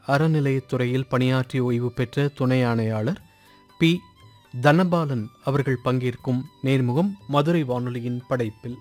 அறநிலையத்துறையில் பணியாற்றி ஓய்வு பெற்ற துணை ஆணையாளர் பி தனபாலன் அவர்கள் பங்கேற்கும் நேர்முகம் மதுரை வானொலியின் படைப்பில்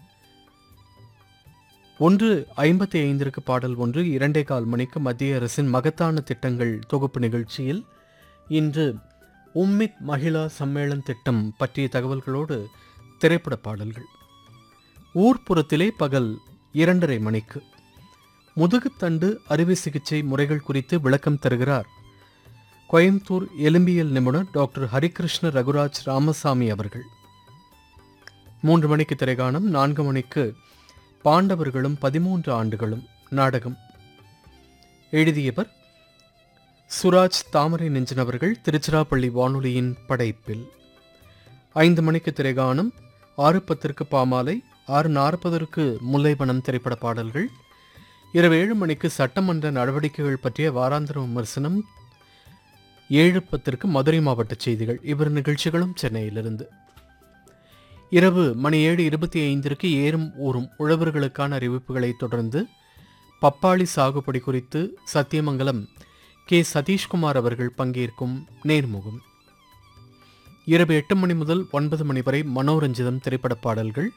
ஒன்று ஐம்பத்தி ஐந்திற்கு பாடல் ஒன்று இரண்டே கால் மணிக்கு மத்திய அரசின் மகத்தான திட்டங்கள் தொகுப்பு நிகழ்ச்சியில் இன்று உம்மித் மகிழா சம்மேளன் திட்டம் பற்றிய தகவல்களோடு திரைப்பட பாடல்கள் ஊர்ப்புறத்திலே பகல் இரண்டரை மணிக்கு முதுகுத்தண்டு அறுவை சிகிச்சை முறைகள் குறித்து விளக்கம் தருகிறார் கோயம்புத்தூர் எலும்பியல் நிபுணர் டாக்டர் ஹரிகிருஷ்ண ரகுராஜ் ராமசாமி அவர்கள் மூன்று மணிக்கு திரைகாணம் நான்கு மணிக்கு பாண்டவர்களும் பதிமூன்று ஆண்டுகளும் நாடகம் எழுதியவர் சுராஜ் தாமரை நெஞ்சன் அவர்கள் திருச்சிராப்பள்ளி வானொலியின் படைப்பில் ஐந்து மணிக்கு திரைகாணம் ஆறு பத்திற்கு பாமாலை ஆறு நாற்பதற்கு முல்லைவனம் திரைப்பட பாடல்கள் இரவு ஏழு மணிக்கு சட்டமன்ற நடவடிக்கைகள் பற்றிய வாராந்திர விமர்சனம் ஏழு பத்திற்கு மதுரை மாவட்ட செய்திகள் இவர் நிகழ்ச்சிகளும் சென்னையிலிருந்து இரவு மணி ஏழு இருபத்தி ஐந்திற்கு ஏறும் ஊறும் உழவர்களுக்கான அறிவிப்புகளை தொடர்ந்து பப்பாளி சாகுபடி குறித்து சத்தியமங்கலம் கே சதீஷ்குமார் அவர்கள் பங்கேற்கும் நேர்முகம் இரவு எட்டு மணி முதல் ஒன்பது மணி வரை மனோரஞ்சிதம் திரைப்பட பாடல்கள்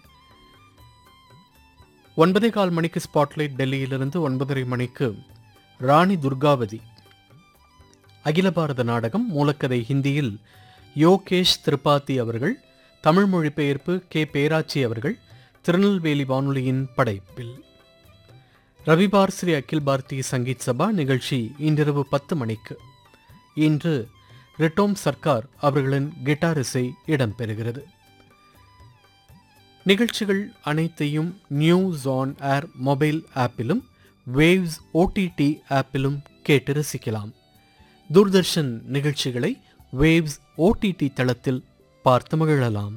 ஒன்பதே கால் மணிக்கு ஸ்பாட்லைட் டெல்லியிலிருந்து ஒன்பதரை மணிக்கு ராணி துர்காவதி அகில பாரத நாடகம் மூலக்கதை ஹிந்தியில் யோகேஷ் திரிபாதி அவர்கள் தமிழ் மொழிபெயர்ப்பு கே பேராச்சி அவர்கள் திருநெல்வேலி வானொலியின் படைப்பில் ரவிபார் ஸ்ரீ அகில் பாரதிய சங்கீத் சபா நிகழ்ச்சி இன்றிரவு பத்து மணிக்கு இன்று ரிட்டோம் சர்க்கார் அவர்களின் கிட்டார் இசை இடம்பெறுகிறது நிகழ்ச்சிகள் அனைத்தையும் நியூஸ் ஆன் ஏர் மொபைல் ஆப்பிலும் வேவ்ஸ் ஓடிடி ஆப்பிலும் கேட்டு ரசிக்கலாம் தூர்தர்ஷன் நிகழ்ச்சிகளை வேவ்ஸ் ஓடிடி தளத்தில் பார்த்து மகிழலாம்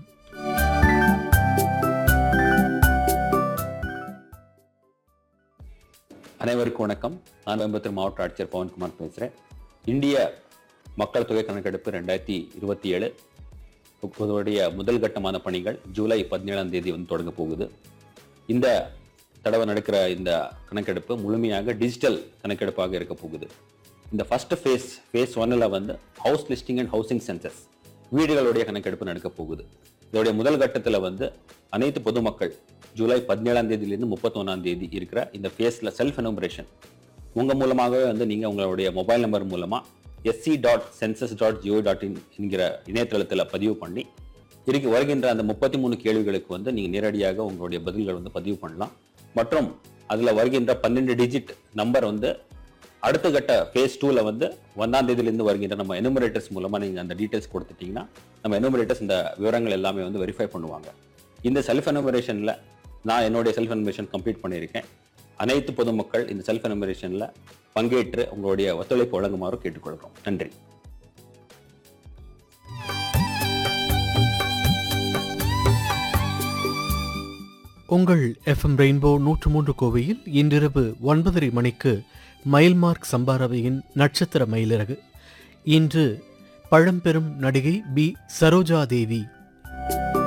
அனைவருக்கும் வணக்கம் நான் கோயம்புத்தூர் மாவட்ட ஆட்சியர் பவன்குமார் பேசுகிறேன் இந்திய மக்கள் தொகை கணக்கெடுப்பு ரெண்டாயிரத்தி இருபத்தி ஏழு இப்போதைய முதல் கட்டமான பணிகள் ஜூலை பதினேழாம் தேதி வந்து தொடங்க போகுது இந்த தடவை நடக்கிற இந்த கணக்கெடுப்பு முழுமையாக டிஜிட்டல் கணக்கெடுப்பாக இருக்க போகுது இந்த ஃபர்ஸ்ட் ஃபேஸ் ஃபேஸ் ஒன்னில் வந்து house listing and housing census வீடுகளுடைய கணக்கெடுப்பு நடக்க போகுது இதோடைய முதல் கட்டத்தில் வந்து அனைத்து பொதுமக்கள் ஜூலை பதினேழாம் தேதியிலிருந்து முப்பத்தொன்னாம் தேதி இருக்கிற இந்த ஃபேஸில் செல்ஃப் எனுமரேஷன் உங்கள் மூலமாகவே வந்து நீங்கள் உங்களுடைய மொபைல் நம்பர் மூலமாக SC dot census dot GO dot in என்கிற இணையதளத்தில் பதிவு பண்ணி இருக்கு வருகின்ற அந்த முப்பத்தி மூணு கேள்விகளுக்கு வந்து நீங்கள் நேரடியாக உங்களுடைய பதில்கள் வந்து பதிவு பண்ணலாம் மற்றும் அதில் வருகின்ற பன்னெண்டு டிஜிட் நம்பர் வந்து அடுத்த கட்ட ஃபேஸ் டூவில் வந்து ஒன்றாம் தேதியிலேருந்து வருகின்ற நம்ம எனுமரேட்டர்ஸ் மூலமாக நீங்கள் அந்த டீட்டெயில்ஸ் கொடுத்துட்டீங்கன்னா நம்ம எனுமரேட்டர்ஸ் இந்த விவரங்கள் எல்லாமே வந்து வெரிஃபை பண்ணுவாங்க இந்த செல்ஃப் எனுமரேஷனில் நான் என்னுடைய செல்ஃப் எனுமரேஷன் கம்ப்ளீட் பண்ணியிருக்கேன் அனைத்து பொதுமக்கள் இந்த செல்ஃப் எனுமரேஷனில் பங்கேற்று உங்களுடைய ஒத்துழைப்பு வழங்குமாறு கேட்டுக்கொள்கிறோம் நன்றி உங்கள் எஃப்எம் ரெயின்போ நூற்று மூன்று கோவையில் இன்றிரவு ஒன்பதரை மணிக்கு மைல்மார்க் சம்பாரவையின் நட்சத்திர மயிலிறகு இன்று பழம்பெரும் நடிகை பி சரோஜா தேவி